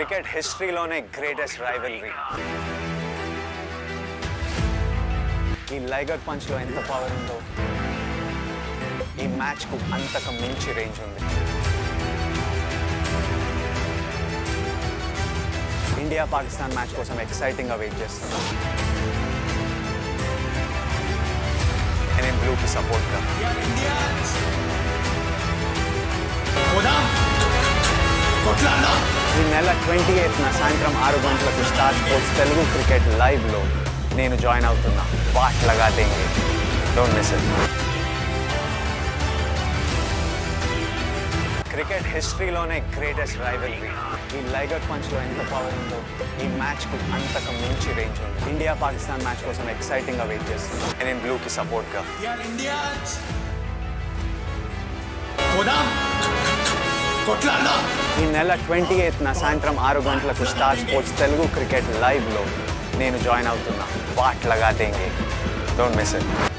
cricket హిస్టరీలోనే greatest rivalry ఈ లైగర్ పంచ్లో ఎంత పవర్ ఉందో ఈ మ్యాచ్కు అంతకు మించి రేంజ్ ఉంది ఇండియా పాకిస్తాన్ మ్యాచ్ కోసం ఎక్సైటింగ్గా వెయిట్ చేస్తున్నాను నేను బ్లూకి సపోర్ట్గా ఈ నెల ట్వంటీ ఎయిత్న సాయంత్రం ఆరు గంటలకు స్టార్ స్పోర్ట్స్ తెలుగు క్రికెట్ లైవ్లో నేను జాయిన్ అవుతున్నా బాట్ లగా దేంగే డోంట్ మిస్ ఇట్ క్రికెట్ హిస్టరీలోనే గ్రేటెస్ట్ రైవల్రీ ఈ లైగర్ పంచ్లో ఎంత పవర్ ఉందో ఈ మ్యాచ్కు అంతకు మించి రేంజ్ ఉంది ఇండియా పాకిస్తాన్ మ్యాచ్ కోసం ఎక్సైటింగ్గా వెయిట్ చేస్తున్నాను నేను బ్లూకి సపోర్ట్గా ఈ నెల ట్వంటీ ఎయిత్న సాయంత్రం ఆరు గంటలకు స్టార్ స్పోర్ట్స్ తెలుగు క్రికెట్ లైవ్లో నేను జాయిన్ అవుతున్నా బాట్ లగా దేంగే డోంట్ మిస్ ఇట్